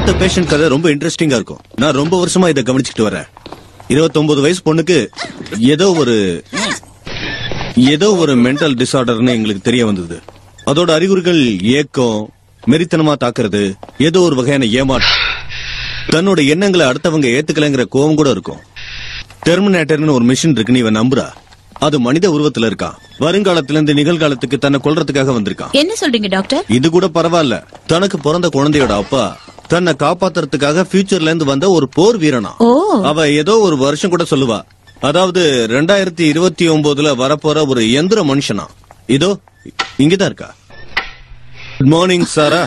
அடுத்த பேஷண்ட் கதை ரொம்ப இன்ட்ரெஸ்டிங்கா இருக்கும் நான் ரொம்ப வருஷமா இதை கவனிச்சுட்டு வரேன் 29 வயசு பொண்ணுக்கு ஏதோ ஒரு ஏதோ ஒரு மென்டல் டிசார்டர்னு எங்களுக்கு தெரிய வந்தது அதோட அறிகுறிகள் ஏக்கம் மெரித்தனமா தாக்குறது ஏதோ ஒரு வகையான ஏமாற்றம் தன்னோட எண்ணங்களை அடுத்தவங்க ஏத்துக்கலைங்கிற கோவம் கூட இருக்கும் டெர்மினேட்டர்னு ஒரு மிஷின் இருக்குன்னு இவன் நம்புறா அது மனித உருவத்துல இருக்கான் வருங்காலத்துல இருந்து நிகழ்காலத்துக்கு தன்னை கொல்றதுக்காக வந்திருக்கான் என்ன சொல்றீங்க டாக்டர் இது கூட பரவாயில்ல தனக்கு பிறந்த குழந்தையோட அப்பா தன்னை காப்பாத்துறதுக்காக ஃபியூச்சர்ல இருந்து வந்த ஒரு போர் வீரனா ஓ அவ ஏதோ ஒரு வருஷம் கூட சொல்லுவா அதாவது ரெண்டாயிரத்தி இருபத்தி ஒன்பதுல வரப்போற ஒரு எந்திர மனுஷனா இதோ இங்கதான் இருக்கா குட் மார்னிங் சாரா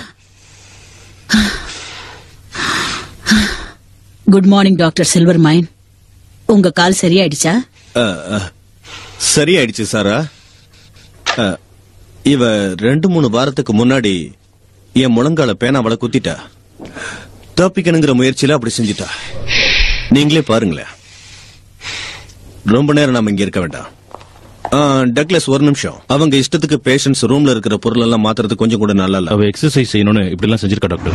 good morning doctor silver mine உங்க கால் சரியாயிடுச்சா அஹ், அஹ், சரியாயிடுச்சு சாரா அஹ், இவ ரெண்டு மூணு வாரத்துக்கு முன்னாடி என் முழங்கால பேனாவளை குத்திட்டா தப்பிக்கணுங்கிற முயற்சியில அப்படி செஞ்சிட்டா நீங்களே பாருங்களேன் ரொம்ப நேரம் நாம இங்க இருக்க வேண்டாம் ஆ, டக்ளஸ் ஒரு நிமிஷம் அவங்க இஷ்டத்துக்கு பேஷண்ட்ஸ் ரூம்ல இருக்கிற பொருள் எல்லாம் மாத்துறது கொஞ்சம் கூட நல்லா இல்ல அவ எக்ஸசைஸ் செய்யணும்னு இப்படி எல்லாம் செஞ்சிருக்கா டாக்டர்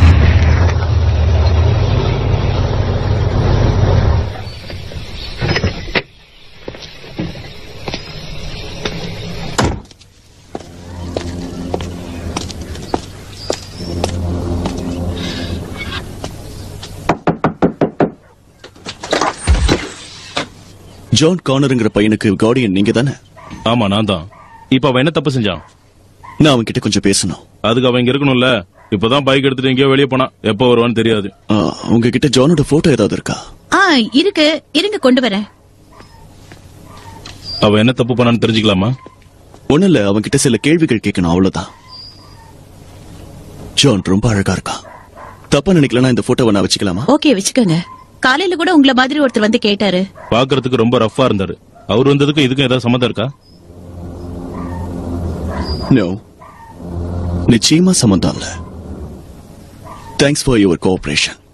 ஜான் கார்னருங்கிற பையனுக்கு கார்டியன் நீங்க தானே ஆமா நான் தான் இப்ப அவன் என்ன தப்பு செஞ்சான் நான் அவன் கிட்ட கொஞ்சம் பேசணும் அதுக்கு அவன் இங்க இருக்கணும்ல இப்பதான் பைக் எடுத்துட்டு எங்கேயோ வெளியே போனா எப்ப வருவான்னு தெரியாது ஆ, உங்ககிட்ட ஜானோட போட்டோ ஏதாவது இருக்கா ஆ இருக்கு இருங்க கொண்டு வரேன் அவன் என்ன தப்பு பண்ணான்னு தெரிஞ்சுக்கலாமா ஒண்ணு இல்ல அவன் கிட்ட சில கேள்விகள் கேட்கணும் அவ்வளவுதான் ஜான் ரொம்ப அழகா இருக்கான் தப்பா நினைக்கலனா இந்த போட்டோவை நான் வச்சுக்கலாமா ஓகே வச்சுக்கோங்க காலையில கூட உங்கள மாதிரி ஒருத்தர் வந்து கேட்டாரு பாக்குறதுக்கு ரொம்ப ரஃப்பா இருந்தாரு அவர் வந்ததுக்கு இதுக்கும் ஏதாவது சம்மந்தம் இருக்கா நோ நிச்சயமா சம்பந்தம் இல்ல தேங்க்ஸ் ஃபார் யுவர் கோஆபரேஷன்